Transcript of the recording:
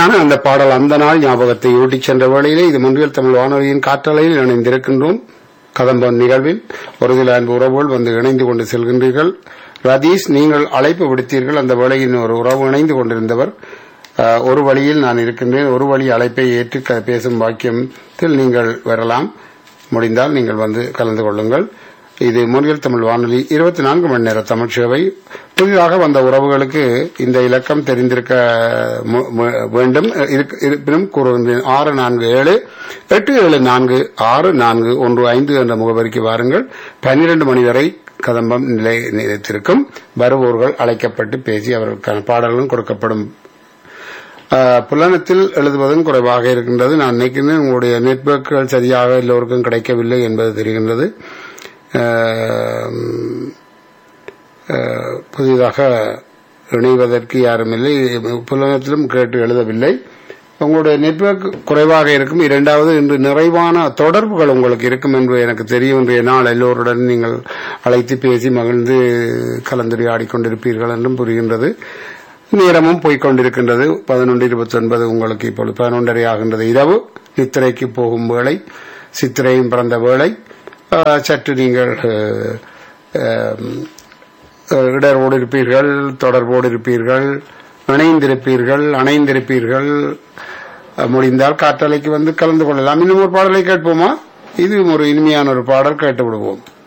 இனிமையான அந்த பாடல் அந்த நாள் ஞாபகத்தை ஓட்டிச் சென்ற வேளையிலே இது முன்றியல் தமிழ் வானொலியின் காற்றலையில் இணைந்திருக்கின்றோம் கதம்பன் நிகழ்வில் ஒரு சில அன்பு உறவுகள் வந்து இணைந்து கொண்டு செல்கின்றீர்கள் ரதீஷ் நீங்கள் அழைப்பு விடுத்தீர்கள் அந்த வேளையின் ஒரு உறவு இணைந்து கொண்டிருந்தவர் அஹ், ஒரு வழியில் நான் இருக்கின்றேன் ஒரு வழி அழைப்பை ஏற்று க- பேசும் பாக்கியத்தில் நீங்கள் வரலாம் முடிந்தால் நீங்கள் வந்து கலந்து கொள்ளுங்கள் இது முன்னில் தமிழ் வானொலி இருபத்தி நான்கு மணி நேர தமிழ் சேவை புதிதாக வந்த உறவுகளுக்கு இந்த இலக்கம் தெரிந்திருக்க மு- மு- வேண்டும் இருக்க- இருப்பினும் கூறுகின்றேன் ஆறு நான்கு ஏழு எட்டு ஏழு நான்கு ஆறு நான்கு ஒன்று ஐந்து என்ற முகவரிக்கு வாருங்கள் பன்னிரண்டு மணி வரை கதம்பம் நிலை நிலைத்திருக்கும் வருவோர்கள் அழைக்கப்பட்டு பேசி அவர்களுக்கான பாடல்களும் கொடுக்கப்படும் ஆஹ், புலனத்தில் எழுதுவதும் குறைவாக இருக்கின்றது நான் நினைக்கிறேன் உங்களுடைய நெட்வொர்க்குகள் சரியாக எல்லோருக்கும் கிடைக்கவில்லை என்பது தெரிகின்றது ஆஹ், ஆஹ், புதிதாக இணைவதற்கு யாரும் இல்லை புலனத்திலும் கேட்டு எழுதவில்லை உங்களுடைய நெட்வொர்க் குறைவாக இருக்கும் இரண்டாவது இன்று நிறைவான தொடர்புகள் உங்களுக்கு இருக்கும் என்று எனக்கு தெரியும் இன்றைய நாள் எல்லோருடன் நீங்கள் அழைத்து பேசி மகிழ்ந்து கலந்துரையாடிக் கொண்டிருப்பீர்கள் என்றும் புரிகின்றது நேரமும் போய்க் கொண்டிருக்கின்றது பதினொன்று இருபத்தி ஒன்பது உங்களுக்கு இப்பொழுது பதினொன்றரை ஆகின்றது இரவு நித்திரைக்கு போகும் வேளை சித்திரையும் பிறந்த வேளை ஆஹ், சற்று நீங்கள் ஆஹ், ஆஹ், இடரோடு இருப்பீர்கள் தொடர்போடு இருப்பீர்கள் இணைந்திருப்பீர்கள் அணைந்திருப்பீர்கள் அஹ், முடிந்தால் காற்றலைக்கு வந்து கலந்து கொள்ளலாம் இன்னும் ஒரு பாடலை கேட்போமா இது ஒரு இனிமையான ஒரு பாடல் கேட்டு விடுவோம்